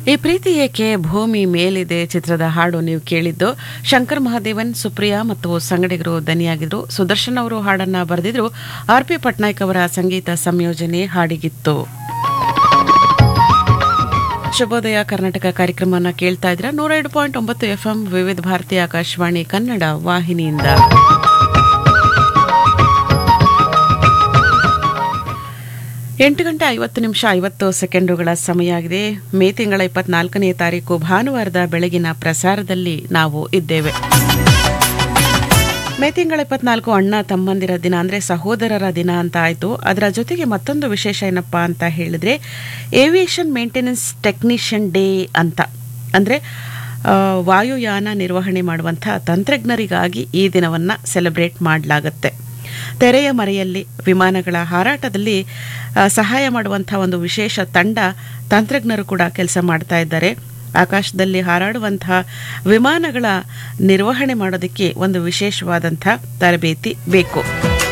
ಈ ಪ್ರೀತಿ ಏಕೆ ಭೂಮಿ ಮೇಲಿದೆ ಚಿತ್ರದ ಹಾಡು ನೀವು ಕೇಳಿದ್ದು ಶಂಕರ್ ಮಹಾದೇವನ್ ಸುಪ್ರಿಯಾ ಮತ್ತು ಸಂಗಡಿಗರು ದನಿಯಾಗಿದ್ರು ಸುದರ್ಶನ್ ಅವರು ಹಾಡನ್ನ ಬರೆದಿದ್ರು ಆರ್ ಪಿ ಪಟ್ನಾಯಕ್ ಅವರ ಸಂಗೀತ ಸಂಯೋಜನೆ ಹಾಡಿಗಿತ್ತು ಶುಭೋದಯ ಕರ್ನಾಟಕ ಕಾರ್ಯಕ್ರಮನ ಕೇಳ್ತಾ ಇದ್ರ ನೂರ ಎರಡು ಪಾಯಿಂಟ್ ಒಂಬತ್ತು ಎಫ್ಎಂ ವಿವಿಧ ಭಾರತಿ ಆಕಾಶವಾಣಿ ಕನ್ನಡ ವಾಹಿನಿಯಿಂದ ಎಂಟು ಗಂಟೆ ಐವತ್ತು ನಿಮಿಷ ಐವತ್ತು ಸೆಕೆಂಡುಗಳ ಸಮಯ ಆಗಿದೆ ಮೇ ತಿಂಗಳ ಇಪ್ಪತ್ನಾಲ್ಕನೇ ತಾರೀಕು ಭಾನುವಾರದ ಬೆಳಗಿನ ಪ್ರಸಾರದಲ್ಲಿ ನಾವು ಇದ್ದೇವೆ ಮೇ ತಿಂಗಳ ಇಪ್ಪತ್ನಾಲ್ಕು ಅಣ್ಣ ತಮ್ಮಂದಿರ ದಿನ ಅಂದರೆ ಸಹೋದರರ ದಿನ ಅಂತ ಆಯಿತು ಅದರ ಜೊತೆಗೆ ಮತ್ತೊಂದು ವಿಶೇಷ ಏನಪ್ಪ ಅಂತ ಹೇಳಿದ್ರೆ ಏವಿಯೇಷನ್ ಮೇಂಟೆನೆನ್ಸ್ ಟೆಕ್ನಿಷಿಯನ್ ಡೇ ಅಂತ ಅಂದರೆ ವಾಯುಯಾನ ನಿರ್ವಹಣೆ ಮಾಡುವಂಥ ತಂತ್ರಜ್ಞರಿಗಾಗಿ ಈ ದಿನವನ್ನು ಸೆಲೆಬ್ರೇಟ್ ಮಾಡಲಾಗುತ್ತೆ ತೆರೆಯ ಮರೆಯಲ್ಲಿ ವಿಮಾನಗಳ ಹಾರಾಟದಲ್ಲಿ ಸಹಾಯ ಮಾಡುವಂಥ ಒಂದು ವಿಶೇಷ ತಂಡ ತಂತ್ರಜ್ಞರು ಕೂಡ ಕೆಲಸ ಮಾಡ್ತಾ ಇದ್ದಾರೆ ಆಕಾಶದಲ್ಲಿ ಹಾರಾಡುವಂತಹ ವಿಮಾನಗಳ ನಿರ್ವಹಣೆ ಮಾಡೋದಕ್ಕೆ ಒಂದು ವಿಶೇಷವಾದಂಥ ತರಬೇತಿ ಬೇಕು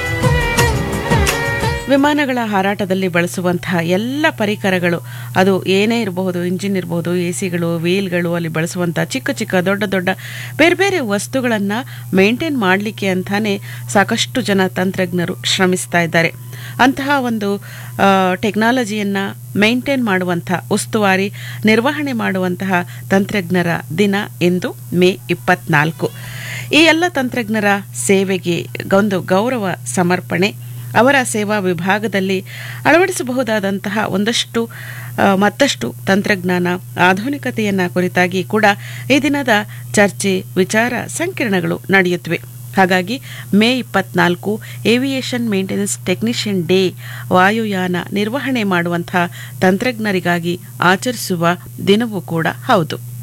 ವಿಮಾನಗಳ ಹಾರಾಟದಲ್ಲಿ ಬಳಸುವಂತಹ ಎಲ್ಲ ಪರಿಕರಗಳು ಅದು ಏನೇ ಇರಬಹುದು ಇಂಜಿನ್ ಇರಬಹುದು ಎ ಸಿಗಳು ವೀಲ್ಗಳು ಅಲ್ಲಿ ಬಳಸುವಂಥ ಚಿಕ್ಕ ಚಿಕ್ಕ ದೊಡ್ಡ ದೊಡ್ಡ ಬೇರೆ ಬೇರೆ ವಸ್ತುಗಳನ್ನು ಮೇಂಟೈನ್ ಮಾಡಲಿಕ್ಕೆ ಅಂತಾನೆ ಸಾಕಷ್ಟು ಜನ ತಂತ್ರಜ್ಞರು ಶ್ರಮಿಸ್ತಾ ಇದ್ದಾರೆ ಅಂತಹ ಒಂದು ಟೆಕ್ನಾಲಜಿಯನ್ನು ಮೇಂಟೈನ್ ಮಾಡುವಂಥ ಉಸ್ತುವಾರಿ ನಿರ್ವಹಣೆ ಮಾಡುವಂತಹ ತಂತ್ರಜ್ಞರ ದಿನ ಎಂದು ಮೇ ಇಪ್ಪತ್ನಾಲ್ಕು ಈ ಎಲ್ಲ ತಂತ್ರಜ್ಞರ ಸೇವೆಗೆ ಒಂದು ಗೌರವ ಸಮರ್ಪಣೆ ಅವರ ಸೇವಾ ವಿಭಾಗದಲ್ಲಿ ಅಳವಡಿಸಬಹುದಾದಂತಹ ಒಂದಷ್ಟು ಮತ್ತಷ್ಟು ತಂತ್ರಜ್ಞಾನ ಆಧುನಿಕತೆಯನ್ನು ಕುರಿತಾಗಿ ಕೂಡ ಈ ದಿನದ ಚರ್ಚೆ ವಿಚಾರ ಸಂಕಿರಣಗಳು ನಡೆಯುತ್ತವೆ ಹಾಗಾಗಿ ಮೇ ಇಪ್ಪತ್ನಾಲ್ಕು ಏವಿಯೇಷನ್ ಮೇಂಟೆನೆನ್ಸ್ ಟೆಕ್ನಿಷಿಯನ್ ಡೇ ವಾಯುಯಾನ ನಿರ್ವಹಣೆ ಮಾಡುವಂತಹ ತಂತ್ರಜ್ಞರಿಗಾಗಿ ಆಚರಿಸುವ ದಿನವೂ ಕೂಡ ಹೌದು